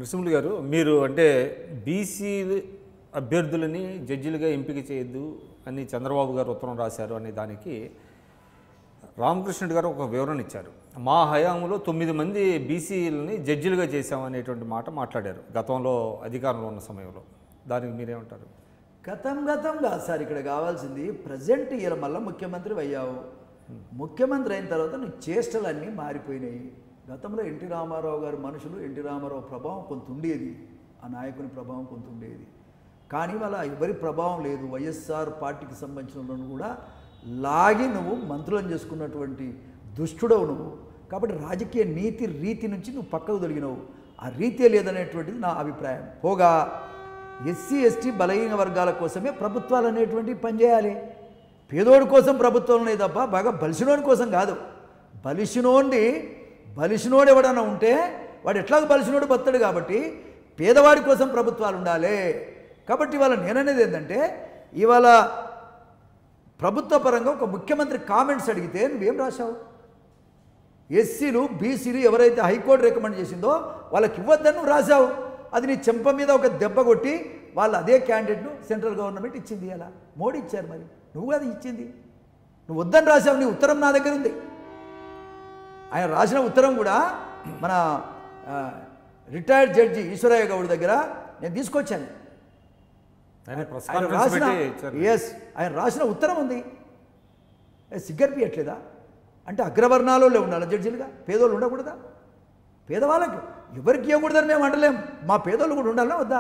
నరసింహులు గారు మీరు అంటే బీసీ అభ్యర్థులని జడ్జిలుగా ఎంపిక చేయొద్దు అని చంద్రబాబు గారు ఉత్తరం రాశారు అనే దానికి రామకృష్ణుడు గారు ఒక వివరణ ఇచ్చారు మా హయాంలో తొమ్మిది మంది బీసీలని జడ్జిలుగా చేశామనేటువంటి మాట మాట్లాడారు గతంలో అధికారంలో ఉన్న సమయంలో దానికి మీరేమంటారు గతం గతం కాదు సార్ ఇక్కడ కావాల్సింది ప్రజెంట్ ఇయర్ మళ్ళీ ముఖ్యమంత్రి అయ్యావు ముఖ్యమంత్రి అయిన తర్వాత నీ చేష్టలన్నీ మారిపోయినాయి గతంలో ఎన్టీ రామారావు గారు మనుషులు ఎన్టీ రామారావు ప్రభావం కొంత ఉండేది ఆ నాయకుని ప్రభావం కొంత ఉండేది కానీ వాళ్ళ ఎవరి ప్రభావం లేదు వైఎస్ఆర్ పార్టీకి సంబంధించిన వాళ్ళను కూడా లాగి నువ్వు మంత్రులను చేసుకున్నటువంటి దుష్టుడవు నువ్వు కాబట్టి రాజకీయ నీతి రీతి నుంచి నువ్వు పక్కకు తొలగినవు ఆ రీతే లేదనేటువంటిది నా అభిప్రాయం పోగా ఎస్సీ ఎస్టీ బలహీన వర్గాల కోసమే ప్రభుత్వాలు అనేటువంటివి పనిచేయాలి పేదోడి కోసం ప్రభుత్వం ఉన్నాయి తప్ప బాగా బలిసినోడి కోసం కాదు బలిసినోండి బలిసినోడు ఎవడన్నా ఉంటే వాడు ఎట్లాగో బలిసినోడు బతాడు కాబట్టి పేదవాడి కోసం ప్రభుత్వాలు ఉండాలి కాబట్టి ఇవాళ నేననేది ఏంటంటే ఇవాళ ప్రభుత్వ పరంగా ఒక ముఖ్యమంత్రి కామెంట్స్ అడిగితే నువ్వేం రాశావు ఎస్సీలు బీసీలు ఎవరైతే హైకోర్టు రికమెండ్ చేసిందో వాళ్ళకి ఇవ్వద్దని నువ్వు రాశావు అది నీ చెంప మీద ఒక దెబ్బ కొట్టి వాళ్ళు అదే క్యాండిడేట్ను సెంట్రల్ గవర్నమెంట్ ఇచ్చింది అలా మోడీ ఇచ్చారు మరి నువ్వు అది ఇచ్చింది నువ్వు వద్దని రాశావు నీ ఉత్తరం నా దగ్గర ఉంది ఆయన రాసిన ఉత్తరం కూడా మన రిటైర్డ్ జడ్జి ఈశ్వరయ్య గౌడ్ దగ్గర నేను తీసుకొచ్చాను ఆయన ప్రెస్ ఆయన కాన్ఫరెన్స్ రాసిన పెట్టి ఇచ్చారు ఎస్ ఆయన రాసిన ఉత్తరం ఉంది ఏ, సిగ్గనిపించట్లేదా అంటే అగ్రవర్ణాలలో ఉండాలి జడ్జిలుగా పేదోళ్ళు ఉండకూడదా పేదవాళ్ళకి ఎవరికి ఇవ్వకూడదని మేము అంటలేం మా పేదోళ్ళు కూడా ఉండాలా వద్దా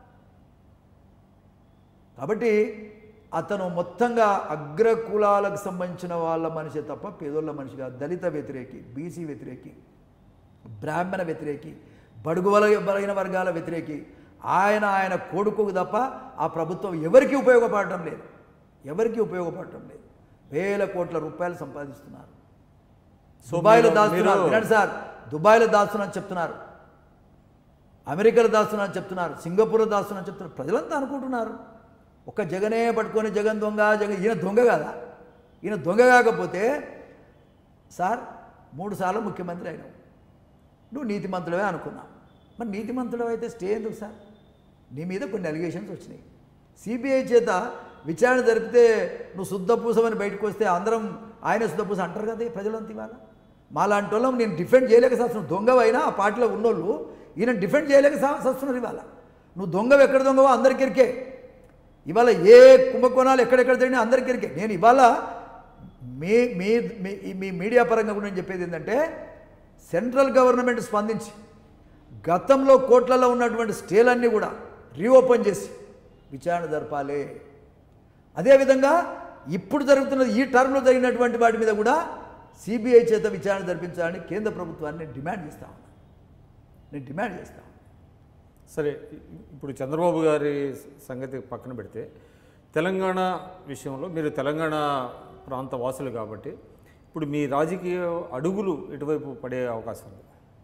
కాబట్టి అతను మొత్తంగా అగ్ర కులాలకు సంబంధించిన వాళ్ళ మనిషి తప్ప పేదోళ్ళ మనిషిగా దళిత వ్యతిరేకి బీసీ వ్యతిరేకి బ్రాహ్మణ వ్యతిరేకి బడుగు వల బలైన వర్గాల వ్యతిరేకి ఆయన ఆయన కొడుకుకు తప్ప ఆ ప్రభుత్వం ఎవరికి ఉపయోగపడటం లేదు ఎవరికి ఉపయోగపడటం లేదు వేల కోట్ల రూపాయలు సంపాదిస్తున్నారు సో దుబాయ్లో మీరు- దాస్తున్నారు మీరు- వినండి సార్ దుబాయ్లో దాస్తున్నారని చెప్తున్నారు అమెరికాలో దాస్తున్నారని చెప్తున్నారు సింగపూర్లో దాస్తున్నారని చెప్తున్నారు ప్రజలంతా అనుకుంటున్నారు ఒక జగనే పట్టుకొని జగన్ దొంగ జగన్ ఈయన దొంగ కాదా ఈయన దొంగ కాకపోతే సార్ మూడు సార్లు ముఖ్యమంత్రి అయినావు నువ్వు నీతిమంతుడవే అనుకున్నా మరి నీతిమంతుడు అయితే స్టే ఎందుకు సార్ నీ మీద కొన్ని అలిగేషన్స్ వచ్చినాయి సిబిఐ చేత విచారణ జరిపితే నువ్వు శుద్ధపూసమని బయటకు వస్తే అందరం ఆయన శుద్ధపూస అంటారు కదా ఈ ప్రజలంతా ఇవాళ మాలాంటి వాళ్ళం నేను డిఫెండ్ చేయలేక సస్తున్నాను దొంగవైనా ఆ పార్టీలో ఉన్నోళ్ళు ఈయన డిఫెండ్ చేయలేక స- సస్తున్నారు ఇవాళ నువ్వు దొంగవు ఎక్కడ దొంగవో అందరికి ఇరికే ఇవాళ ఏ కుంభకోణాలు ఎక్కడెక్కడ జరిగినా అందరికి ఇరికే నేను ఇవాళ మీ మీ మీ- మీ మీడియా పరంగా కూడా నేను చెప్పేది ఏంటంటే సెంట్రల్ గవర్నమెంట్ స్పందించి గతంలో కోట్లలో ఉన్నటువంటి స్టేలన్నీ కూడా రీఓపెన్ చేసి విచారణ జరపాలి అదేవిధంగా ఇప్పుడు జరుగుతున్న ఈ టర్మ్లో జరిగినటువంటి వాటి మీద కూడా సిబిఐ చేత విచారణ జరిపించాలని కేంద్ర ప్రభుత్వాన్ని నేను డిమాండ్ చేస్తా ఉన్నాను నేను డిమాండ్ చేస్తా ఉన్నాను. సరే ఇప్పుడు చంద్రబాబు గారి సంగతి పక్కన పెడితే తెలంగాణ విషయంలో మీరు తెలంగాణ ప్రాంత వాసులు కాబట్టి ఇప్పుడు మీ రాజకీయ అడుగులు ఎటువైపు పడే అవకాశం ఉంది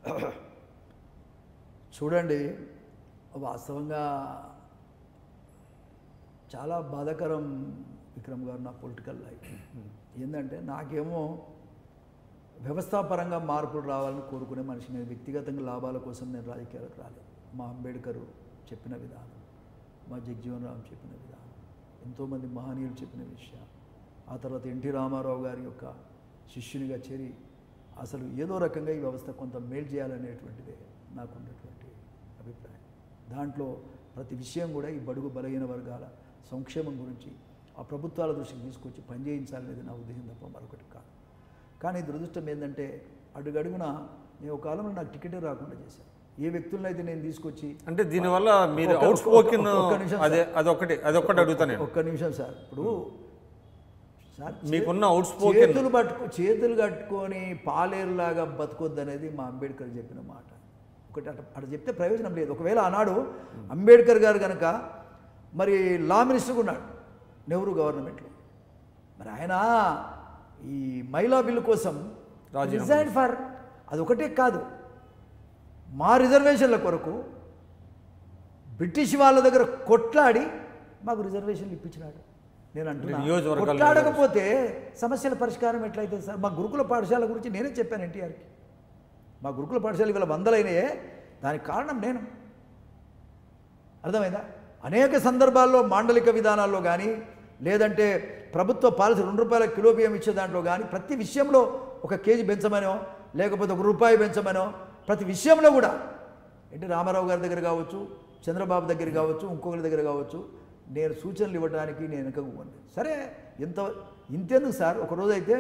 చూడండి వాస్తవంగా చాలా బాధాకరం విక్రమ్ గారు నా పొలిటికల్ లైఫ్ ఏంటంటే నాకేమో వ్యవస్థాపరంగా మార్పులు రావాలని కోరుకునే మనిషి నేను వ్యక్తిగతంగా లాభాల కోసం నేను రాజకీయాలకు రాలేదు మా అంబేద్కర్ చెప్పిన విధానం మా జగ్జీవన్ రామ్ చెప్పిన విధానం ఎంతోమంది మహనీయులు చెప్పిన విషయాలు ఆ తర్వాత ఎన్టీ రామారావు గారి యొక్క శిష్యునిగా చేరి అసలు ఏదో రకంగా ఈ వ్యవస్థ కొంత మేలు చేయాలనేటువంటిదే నాకున్నటువంటి అభిప్రాయం దాంట్లో ప్రతి విషయం కూడా ఈ బడుగు బలహీన వర్గాల సంక్షేమం గురించి ఆ ప్రభుత్వాల దృష్టికి తీసుకొచ్చి పనిచేయించాలనేది నా ఉద్దేశం తప్ప మరొకటి కాదు కానీ దురదృష్టం ఏంటంటే అడుగడుగున నేను ఒక కాలంలో నాకు టికెటే రాకుండా చేశాను ఏ వ్యక్తులను అయితే నేను తీసుకొచ్చి అంటే దీనివల్ల మీరు ఒక్క- అవుట్ స్పోకిన్ ఒక్క- ఒక్క నిమిషం అదే అదొకటి అదొకటి అడుగుతాను నేను ఒక్క నిమిషం సార్ ఇప్పుడు సార్ మీకున్న అవుట్ స్పోకెన్ చేతులు పట్టుకో చేతులు కట్టుకొని పాలేరులాగా బతకొద్దు అనేది మా అంబేద్కర్ చెప్పిన మాట ఒకటి అట అటు చెప్తే ప్రయోజనం లేదు ఒకవేళ ఆనాడు అంబేద్కర్ గారు కనుక మరి లా మినిస్టర్గా ఉన్నాడు నెహ్రూ గవర్నమెంట్లో మరి ఆయన ఈ మహిళా బిల్లు కోసం రాజీనామా రిజైన్ ఫర్ అదొకటే కాదు మా రిజర్వేషన్ల కొరకు బ్రిటిష్ వాళ్ళ దగ్గర కొట్లాడి మాకు రిజర్వేషన్లు ఇప్పించినాడు నేను అంటున్నా నియోజకవర్గాల్లో కొట్లాడకపోతే సమస్యల పరిష్కారం ఎట్లయితే సార్ మా గురుకుల పాఠశాల గురించి నేనే చెప్పాను ఎన్టీఆర్కి మా గురుకుల పాఠశాల ఇవాళ వందలైనయే దానికి కారణం నేను అర్థమైందా అనేక సందర్భాల్లో మాండలిక విధానాల్లో కానీ లేదంటే ప్రభుత్వ పాలసీ రెండు రూపాయల కిలో బియ్యం ఇచ్చే దాంట్లో కానీ ప్రతి విషయంలో ఒక కేజీ పెంచమనో లేకపోతే ఒక రూపాయి పెంచమనో ప్రతి విషయంలో కూడా ఎన్టీ రామారావు గారి దగ్గర కావచ్చు చంద్రబాబు దగ్గర కావచ్చు ఇంకొకరి దగ్గర కావచ్చు నేను సూచనలు ఇవ్వడానికి నేను వెనకకు పోను. సరే ఎంత ఇంతెందుకు సార్ ఒక రోజు అయితే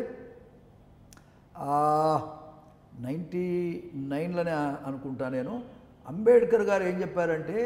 నైంటీ నైన్లోనే అనుకుంటా నేను అంబేద్కర్ గారు ఏం చెప్పారంటే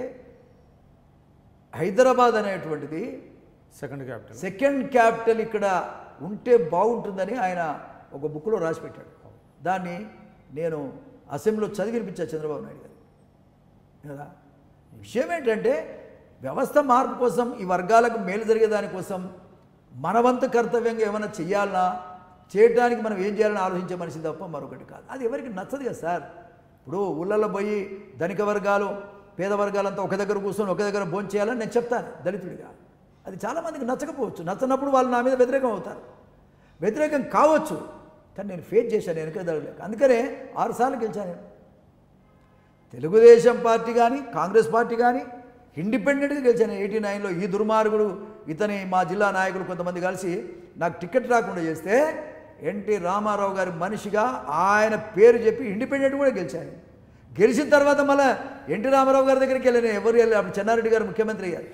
హైదరాబాద్ అనేటువంటిది సెకండ్ క్యాపిటల్ సెకండ్ క్యాపిటల్ ఇక్కడ ఉంటే బాగుంటుందని ఆయన ఒక బుక్లో రాసి పెట్టాడు దాన్ని నేను అసెంబ్లీలో చదివినిపించాను చంద్రబాబు నాయుడు గారు కదా విషయం ఏంటంటే వ్యవస్థ మార్పు కోసం ఈ వర్గాలకు మేలు జరిగే దానికోసం మన వంతు కర్తవ్యంగా ఏమైనా చెయ్యాలన్నా చేయడానికి మనం ఏం చేయాలని ఆలోచించే మనిషి తప్ప మరొకటి కాదు అది ఎవరికి నచ్చదు కదా సార్ ఇప్పుడు ఊళ్ళల్లో పోయి ధనిక వర్గాలు పేద వర్గాలంతా ఒక దగ్గర కూర్చొని ఒక దగ్గర భోజనం చేయాలని నేను చెప్తాను దళితుడిగా అది చాలామందికి నచ్చకపోవచ్చు నచ్చనప్పుడు వాళ్ళు నా మీద వ్యతిరేకం అవుతారు వ్యతిరేకం కావచ్చు కానీ నేను ఫేస్ చేశాను వెనక దళలేక అందుకనే ఆరుసార్లు గెలిచాను నేను తెలుగుదేశం పార్టీ కానీ కాంగ్రెస్ పార్టీ కానీ ఇండిపెండెంట్గా గెలిచాను ఎయిటీ నైన్లో ఈ దుర్మార్గుడు ఇతని మా జిల్లా నాయకులు కొంతమంది కలిసి నాకు టికెట్ రాకుండా చేస్తే ఎన్టీ రామారావు గారి మనిషిగా ఆయన పేరు చెప్పి ఇండిపెండెంట్ కూడా గెలిచాను గెలిచిన తర్వాత మళ్ళీ ఎన్టీ రామారావు గారి దగ్గరికి వెళ్ళాను ఎవరు వెళ్ళారు అప్పుడు చెన్నారెడ్డి గారు ముఖ్యమంత్రి అయ్యారు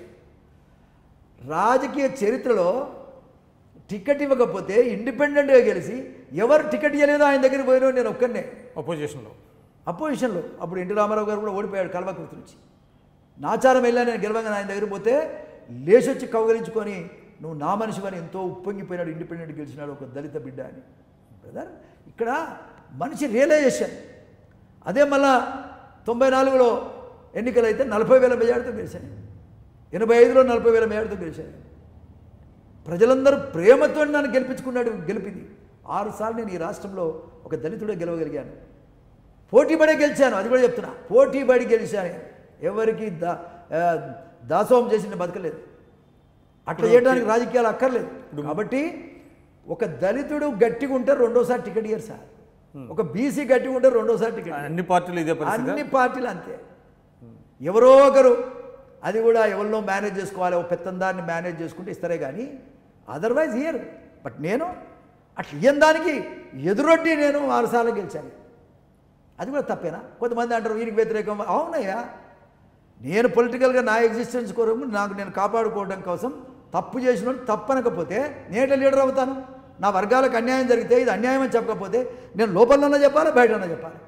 రాజకీయ చరిత్రలో టికెట్ ఇవ్వకపోతే ఇండిపెండెంట్గా గెలిచి ఎవరు టికెట్ ఇవ్వలేదో ఆయన దగ్గరికి పోయినా నేను ఒక్కనే అపోజిషన్లో అపోజిషన్లో అప్పుడు ఎన్టీ రామారావు గారు కూడా ఓడిపోయాడు కల్వకుర్తి నుంచి నాచారం వెళ్ళాను నేను గెలవంగా ఆయన దగ్గర పోతే లేచొచ్చి కౌగలించుకొని నువ్వు నా మనిషివని ఎంతో ఉప్పొంగిపోయినాడు ఇండిపెండెంట్ గెలిచినాడు ఒక దళిత బిడ్డ అని బ్రదర్ ఇక్కడ మనిషి రియలైజేషన్ అదే మళ్ళా తొంభై నాలుగులో ఎన్నికలు అయితే నలభై వేల మెజార్టీతో గెలిచాను ఎనభై ఐదులో నలభై వేల మెజార్టీతో గెలిచాను ప్రజలందరూ ప్రేమతో నన్ను గెలిపించుకున్నాడు గెలిపింది ఆరు సార్లు నేను ఈ రాష్ట్రంలో ఒక దళితుడే గెలవగలిగాను పోటీ పడే గెలిచాను అది కూడా చెప్తున్నా పోటీ పడి గెలిచాను నేను. ఎవరికి దా ఆ, దాసోహం చేసి నేను బతకలేదు అట్లా చేయడానికి రాజకీయాలు అక్కర్లేదు కాబట్టి ఒక దళితుడు గట్టిగా ఉంటే రెండోసారి టికెట్ ఇయ్యరు సార్ ఒక బీసీ గట్టిగా ఉంటే రెండోసారి టికెట్ ఇయ్యరు. అన్ని పార్టీలు ఇదే పరిస్థితి అన్ని పార్టీలు అంతే ఎవరో ఒకరు అది కూడా ఎవరినో మేనేజ్ చేసుకోవాలి ఒక పెత్తందాన్ని మేనేజ్ చేసుకుంటే ఇస్తారే కానీ అదర్వైజ్ ఇయర్ బట్ నేను అట్లా ఇయ్యని దానికి ఎదురొడ్డి నేను ఆరుసార్లు గెలిచాను అది కూడా తప్పేనా కొంతమంది అంటారు వీరికి వ్యతిరేకం అవునయ్యా నేను పొలిటికల్గా నా ఎగ్జిస్టెన్స్ కొరకు నాకు నేను కాపాడుకోవడం కోసం తప్పు చేసిన వాడిని తప్పనకపోతే నేను లీడర్ అవుతాను నా వర్గాలకు అన్యాయం జరిగితే ఇది అన్యాయం అని చెప్పకపోతే నేను లోపలన్నా చెప్పాలి బయటన్నా చెప్పాలి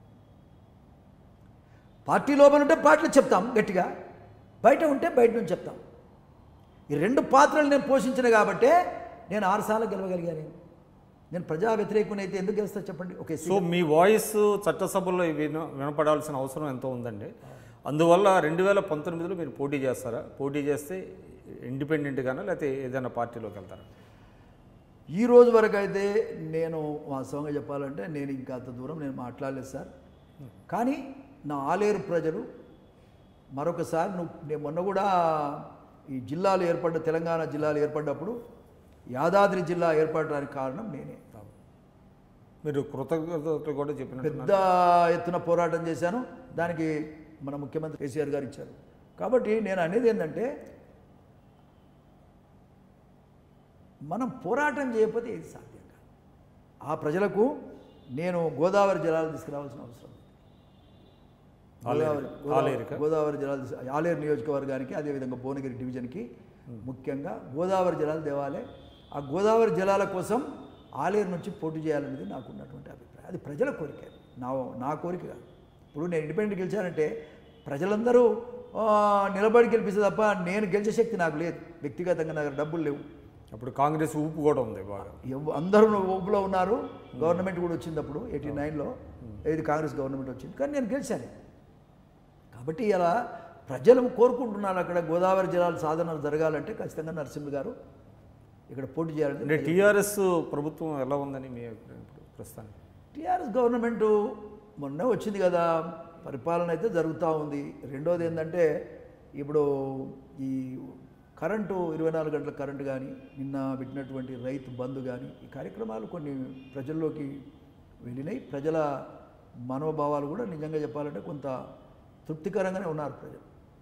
పార్టీ లోపల ఉంటే పార్టీలో చెప్తాం గట్టిగా బయట ఉంటే బయట నుంచి చెప్తాం ఈ రెండు పాత్రలు నేను పోషించిన కాబట్టే నేను ఆరుసార్లు గెలవగలిగాను నేను. నేను ప్రజా వ్యతిరేకుని అయితే ఎందుకు గెలుస్తా చెప్పండి ఓకే సో మీ వాయిస్ చట్టసభల్లో విన వినపడాల్సిన అవసరం ఎంతో ఉందండి అందువల్ల రెండు వేల పంతొమ్మిదిలో మీరు పోటీ చేస్తారా పోటీ చేస్తే ఇండిపెండెంట్గానా లేకపోతే ఏదైనా పార్టీలోకి వెళ్తారా ఈ రోజు వరకు అయితే నేను వాస్తవంగా చెప్పాలంటే నేను ఇంకా అంత దూరం నేను మాట్లాడలేదు సార్ కానీ నా ఆలేరు ప్రజలు మరొకసారి నువ్వు నేను మొన్న కూడా ఈ జిల్లాలు ఏర్పడ్డ తెలంగాణ జిల్లాలు ఏర్పడ్డప్పుడు యాదాద్రి జిల్లా ఏర్పడడానికి కారణం నేనే మీరు కృతజ్ఞతలు కూడా చెప్పినట్టు పెద్ద ఎత్తున పోరాటం చేశాను దానికి మన ముఖ్యమంత్రి కేసీఆర్ గారు ఇచ్చారు కాబట్టి నేను అనేది ఏంటంటే మనం పోరాటం చేయకపోతే ఇది సాధ్యం కాదు ఆ ప్రజలకు నేను గోదావరి జలాలు తీసుకురావాల్సిన అవసరం ఉంది. ఆలేరు- గోదావరి ఆలేరుకా? గోదావరి గోదావరి జలాలు తీసు- ఆలేరు నియోజకవర్గానికి అదేవిధంగా భువనగిరి డివిజన్కి ముఖ్యంగా గోదావరి జలాలు తేవాలి ఆ గోదావరి జలాల కోసం ఆలేరు నుంచి పోటీ చేయాలనేది నాకు ఉన్నటువంటి అభిప్రాయం అది ప్రజల కోరిక నా నా కోరిక కాదు ఇప్పుడు నేను ఇండిపెండెంట్ గెలిచానంటే ప్రజలందరూ ఆ, నిలబడి గెలిపిస్తే తప్ప నేను గెలిచే శక్తి నాకు లేదు వ్యక్తిగతంగా నా దగ్గర డబ్బులు లేవు అప్పుడు కాంగ్రెస్ ఊపు కూడా ఉంది బాగా ఎవ్- అందరూ ఊపులో ఉన్నారు గవర్నమెంట్ కూడా వచ్చింది అప్పుడు ఎయిటీ నైన్లో ఇది కాంగ్రెస్ గవర్నమెంట్ వచ్చింది కానీ నేను గెలిచాను కాబట్టి ఇలా ప్రజలు కోరుకుంటున్నారు అక్కడ గోదావరి జలాల సాధనలు జరగాలంటే ఖచ్చితంగా నరసింహ గారు ఇక్కడ పోటీ అంటే చేయాలంటే టీఆర్ఎస్ ప్రభుత్వం ఎలా ఉందని మీ అభిప్రాయం ఇప్పుడు ప్రస్తుతానికి టీఆర్ఎస్ గవర్నమెంట్ మొన్నే వచ్చింది కదా పరిపాలన అయితే జరుగుతూ ఉంది రెండోది ఏంటంటే ఇప్పుడు ఈ కరెంటు ఇరవై నాలుగు గంటల కరెంటు కానీ నిన్న పెట్టినటువంటి రైతు బంధు కానీ ఈ కార్యక్రమాలు కొన్ని ప్రజల్లోకి వెళ్ళినాయి ప్రజల మనోభావాలు కూడా నిజంగా చెప్పాలంటే కొంత తృప్తికరంగానే ఉన్నారు ప్రజలు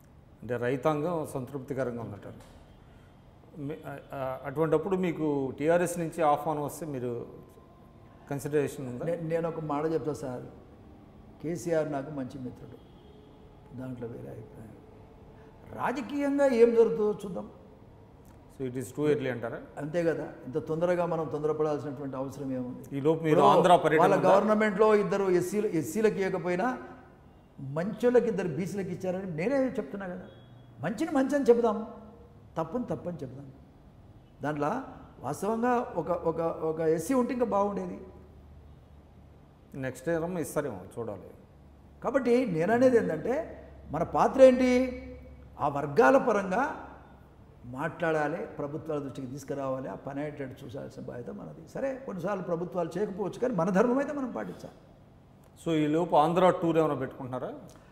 అంటే రైతాంగం సంతృప్తికరంగా ఉందంటారు మీ- ఆ- ఆ- అటువంటప్పుడు మీకు టీఆర్ఎస్ నుంచి ఆహ్వానం వస్తే మీరు కన్సిడరేషన్ ఉందా నే- నేను ఒక మాట చెప్తా సార్ కేసీఆర్ నాకు మంచి మిత్రుడు దాంట్లో వేరే అభిప్రాయం రాజకీయంగా ఏం జరుగుతుందో చూద్దాం so it is too early అంటారా అంతే కదా ఇంత తొందరగా మనం తొందరపడాల్సినటువంటి అవసరం ఏముంది ఈ లోపు మీరు ఇప్పుడు ఆంధ్ర పర్యటన వాళ్ళ ఉందా? గవర్నమెంట్లో ఇద్దరు ఎస్సీలు ఎస్సీలకు ఇవ్వకపోయినా మంచోళ్ళకి ఇద్దరు బీసీలకు ఇచ్చారని నేనే చెప్తున్నా కదా మంచిని మంచి అని చెప్దాం తప్పుని తప్పని చెప్దాం దాంట్లో వాస్తవంగా ఒక ఒక ఒక ఎస్సీ ఉంటే ఇంకా బాగుండేది నెక్స్ట్ ఇయర్ ఇస్తారేమో చూడాలి కాబట్టి నేననేది ఏంటంటే మన పాత్ర ఏంటి ఆ వర్గాల పరంగా మాట్లాడాలి ప్రభుత్వాల దృష్టికి తీసుకురావాలి ఆ పని అయ్యేటట్టు చూసాల్సిన బాధ్యత మనది సరే కొన్నిసార్లు ప్రభుత్వాలు చేయకపోవచ్చు కానీ మన ధర్మం అయితే మనం పాటించాలి సో ఈ లోపు ఆంధ్ర టూర్ ఏమైనా పెట్టుకుంటున్నారా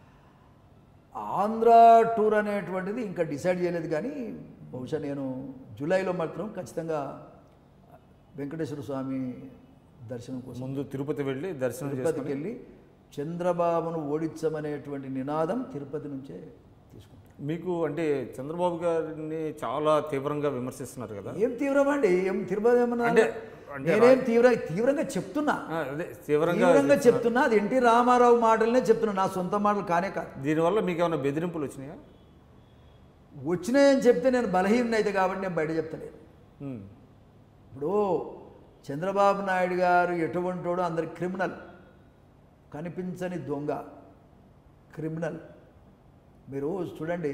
ఆంధ్ర టూర్ అనేటువంటిది ఇంకా డిసైడ్ చేయలేదు కానీ బహుశా నేను జూలైలో మాత్రం ఖచ్చితంగా వెంకటేశ్వర స్వామి దర్శనం కోసం ముందు తిరుపతి వెళ్ళి దర్శనం తిరుపతికి చేసుకుని వెళ్ళి చంద్రబాబును ఓడించమనేటువంటి నినాదం తిరుపతి నుంచే తీసుకుంటాం మీకు అంటే చంద్రబాబు గారిని చాలా తీవ్రంగా విమర్శిస్తున్నారు కదా ఏం తీవ్రమండి ఏం తిరుపతి ఏమన్నా అంటే- అంటే నేనేం తీవ్ర తీవ్రంగా చెప్తున్నా ఆ, అదే తీవ్రంగా తీవ్రంగా చెప్తున్నా అది ఎన్టీ రామారావు మాటలనే చెప్తున్నా నా సొంత మాటలు కానే కాదు దీనివల్ల మీకు ఏమైనా బెదిరింపులు వచ్చినాయా వచ్చినాయని చెప్తే నేను బలహీన అయితే కాబట్టి నేను బయట చెప్తలేను ఉమ్. ఇప్పుడు చంద్రబాబు నాయుడు గారు ఎటువంటోడో అందరి క్రిమినల్ కనిపించని దొంగ క్రిమినల్ మీరు చూడండి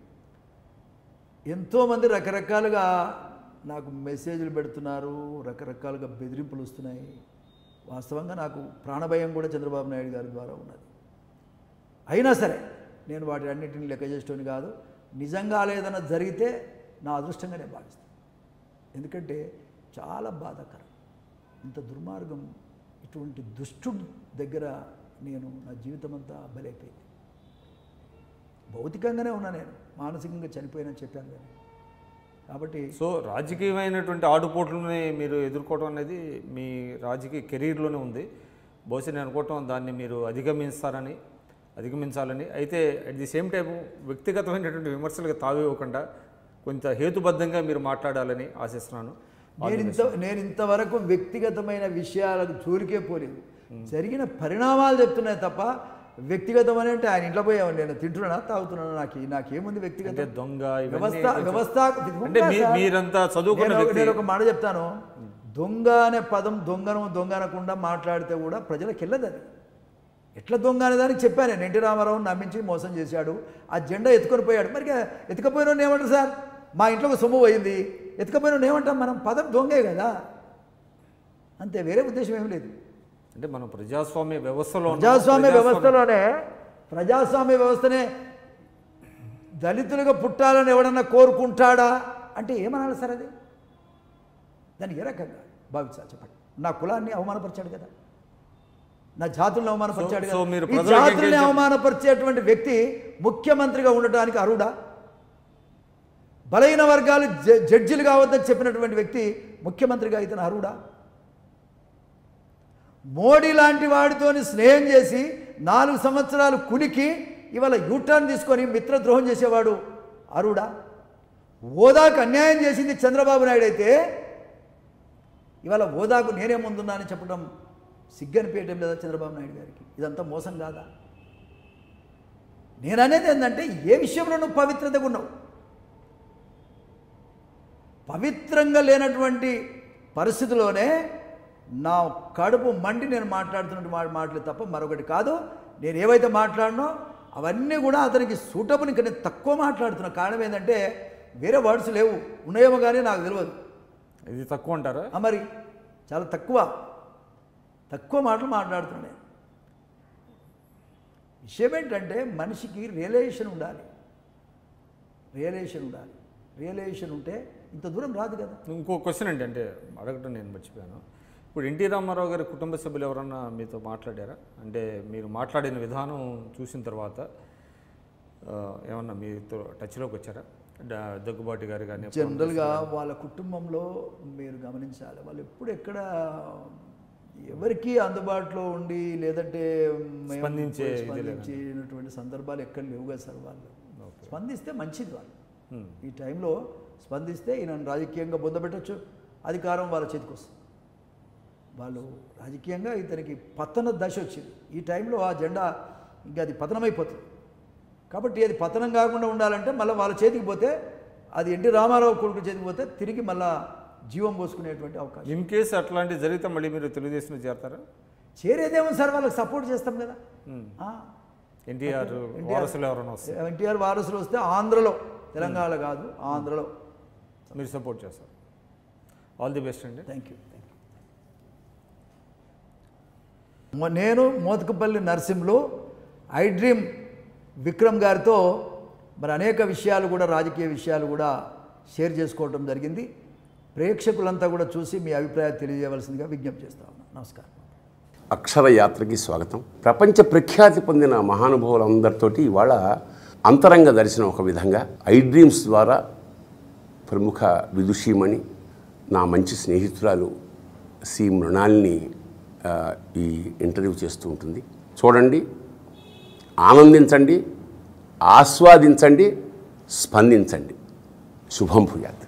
ఎంతోమంది రకరకాలుగా నాకు మెసేజ్లు పెడుతున్నారు రకరకాలుగా బెదిరింపులు వస్తున్నాయి వాస్తవంగా నాకు ప్రాణభయం కూడా చంద్రబాబు నాయుడు గారి ద్వారా ఉన్నది అయినా సరే నేను వాటి అన్నింటిని లెక్క చేసేటోని కాదు నిజంగా ఏదైనా జరిగితే నా అదృష్టంగా నేను భావిస్తాను ఎందుకంటే చాలా బాధాకరం ఇంత దుర్మార్గం ఇటువంటి దుష్టుడి దగ్గర నేను నా జీవితం అంతా బలైపోయింది భౌతికంగానే ఉన్నా నేను మానసికంగా చనిపోయానని చెప్పాను కానీ కాబట్టి సో రాజకీయమైనటువంటి ఆటుపోట్లని మీరు ఎదుర్కోవడం అనేది మీ రాజకీయ కెరీర్లోనే ఉంది బహుశా నేను అనుకోవటం దాన్ని మీరు అధిగమిస్తారని అధిగమించాలని అయితే అట్ ది సేమ్ టైం వ్యక్తిగతమైనటువంటి విమర్శలకు తావివ్వకుండా కొంత హేతుబద్ధంగా మీరు మాట్లాడాలని ఆశిస్తున్నాను నేను ఇంత నేను ఇంతవరకు వ్యక్తిగతమైన విషయాలకు జోలికే పోలేదు జరిగిన పరిణామాలు చెప్తున్నాయి తప్ప వ్యక్తిగతం అని అంటే ఆయన ఇంట్లో పోయామని నేను తింటున్నానా తాగుతున్నానా నాకు నాకేముంది అంటే వ్యక్తిగతం దొంగ ఇవన్నీ వ్యవస్థ కొంచెం- వ్యవస్థ అంటే మీ- మీరంతా చదువుకున్న నేను ఒక- వ్యక్తి నేను ఒక మాట చెప్తాను దొంగ అనే పదం దొంగను దొంగ అనకుండా మాట్లాడితే కూడా ప్రజలకు వెళ్ళదు అది ఎట్లా దొంగ అనే దానికి చెప్పాను నేను ఎన్టీ రామారావు నమ్మించి మోసం చేశాడు ఆ జెండా ఎత్తుకొని పోయాడు మరి ఎత్తుకపోయిన ఏమంటారు సార్ మా ఇంట్లో ఒక సొమ్ము పోయింది ఎత్తుకపోయిన ఏమంటాం మనం పదం దొంగే కదా అంతే వేరే ఉద్దేశం ఏం లేదు అంటే మనం ప్రజాస్వామ్య వ్యవస్థలో ఉన్నాం. ప్రజాస్వామ్య ప్రజాస్వామ్య- వ్యవస్థలోనే ప్రజాస్వామ్య వ్యవస్థనే దళితులుగా పుట్టాలని ఎవడన్నా కోరుకుంటాడా అంటే ఏమనాలి సార్ అది దాన్ని ఏ రకంగా భావించాలి చెప్పండి నా కులాన్ని అవమానపరిచాడు కదా నా జాతులను అవమానపరిచాడు సో- సో కదా మీరు ఈ ప్రజలకు జాతుల్ని engage- అవమానపరిచేటువంటి వ్యక్తి ముఖ్యమంత్రిగా ఉండటానికి అర్హుడా బలహీన వర్గాలు జ- జడ్జిలు కావద్దని చెప్పినటువంటి వ్యక్తి ముఖ్యమంత్రిగా అయితే అర్హుడా మోడీ లాంటి వాడితోని స్నేహం చేసి నాలుగు సంవత్సరాలు కునికి ఇవాళ యూటర్న్ తీసుకొని మిత్రద్రోహం చేసేవాడు అరుడా హోదాకు అన్యాయం చేసింది చంద్రబాబు నాయుడు అయితే ఇవాళ హోదాకు నేనే ముందున్నానని చెప్పడం సిగ్గనిపించడం లేదా చంద్రబాబు నాయుడు గారికి ఇదంతా మోసం కాదా నేను అనేది ఏంటంటే ఏ విషయంలో నువ్వు పవిత్రతగా ఉన్నావు పవిత్రంగా లేనటువంటి పరిస్థితిలోనే నా కడుపు మండి నేను మాట్లాడుతున్న మా మాటలు తప్ప మరొకటి కాదు నేను ఏవైతే మాట్లాడినో అవన్నీ కూడా అతనికి సూటబుల్ ఇంకా నేను తక్కువ మాట్లాడుతున్నా కారణం ఏంటంటే వేరే వర్డ్స్ లేవు ఉన్నాయేమో కానీ నాకు తెలియదు ఇది తక్కువ అంటారా ఆ మరి చాలా తక్కువ తక్కువ మాటలు మాట్లాడుతున్నా నేను విషయం ఏంటంటే మనిషికి రియలైజేషన్ ఉండాలి రియలైజేషన్ ఉండాలి రియలైజేషన్ ఉంటే ఇంత దూరం రాదు కదా ఇంకో క్వశ్చన్ అండి అంటే అడగటం నేను మర్చిపోయాను ఇప్పుడు ఎన్టీ రామారావు గారి కుటుంబ సభ్యులు ఎవరన్నా మీతో మాట్లాడారా అంటే మీరు మాట్లాడిన విధానం చూసిన తర్వాత ఆ, ఏమన్నా మీతో టచ్లోకి వచ్చారా డా- దగ్గుబాటి గారు కానీ జనరల్గా వాళ్ళ కుటుంబంలో మీరు గమనించాలి వాళ్ళు ఎప్పుడు ఎక్కడ ఎవరికి అందుబాటులో ఉండి లేదంటే మేము స్పందించే ఇది లేదా? స్పందించినటువంటి సందర్భాలు ఎక్కడ లేవు కదా సార్ వాళ్ళు స్పందిస్తే మంచిది వాళ్ళు ఈ టైంలో స్పందిస్తే ఈయన రాజకీయంగా బొందబెట్టచ్చు అధికారం వాళ్ళ చేతికి వస్తుంది వాళ్ళు రాజకీయంగా ఇతనికి పతన దశ వచ్చింది ఈ టైంలో ఆ జెండా ఇంకా అది పతనమైపోతుంది కాబట్టి అది పతనం కాకుండా ఉండాలంటే మళ్ళీ వాళ్ళ చేతికి పోతే అది ఎన్టీ రామారావు కొడుకు చేతికి పోతే తిరిగి మళ్ళా జీవం పోసుకునేటువంటి అవకాశం ఇన్ కేసు అట్లాంటివి జరిగితే మళ్ళీ మీరు తెలుగుదేశంలో చేరతారా చేరేదేమో సార్ వాళ్ళకి సపోర్ట్ చేస్తాం కదా ఆ, ఎన్టీఆర్ వారసులు ఎవరైనా వస్తే ఎన్టీఆర్ వారసులు వస్తే ఆంధ్రలో తెలంగాణ కాదు ఆంధ్రలో మీరు సపోర్ట్ చేస్తారు ఆల్ ది బెస్ట్ అండి థ్యాంక్ యూ థ్యాంక్ యూ నేను మోతకపల్లి నర్సింహ్లో ఐ డ్రీమ్ విక్రమ్ గారితో మరి అనేక విషయాలు కూడా రాజకీయ విషయాలు కూడా షేర్ చేసుకోవడం జరిగింది ప్రేక్షకులంతా కూడా చూసి మీ అభిప్రాయాలు తెలియజేయవలసిందిగా విజ్ఞప్తి చేస్తా ఉన్నాను నమస్కారం అక్షర యాత్రకి స్వాగతం ప్రపంచ ప్రఖ్యాతి పొందిన మహానుభావులందరితోటి ఇవాళ అంతరంగ దర్శనం ఒక విధంగా ఐ డ్రీమ్స్ ద్వారా ప్రముఖ విదుషీమణి నా మంచి స్నేహితురాలు సి మృణాల్ని ఆ, ఈ ఇంటర్వ్యూ చేస్తూ ఉంటుంది చూడండి ఆనందించండి ఆస్వాదించండి స్పందించండి శుభం భూయాత్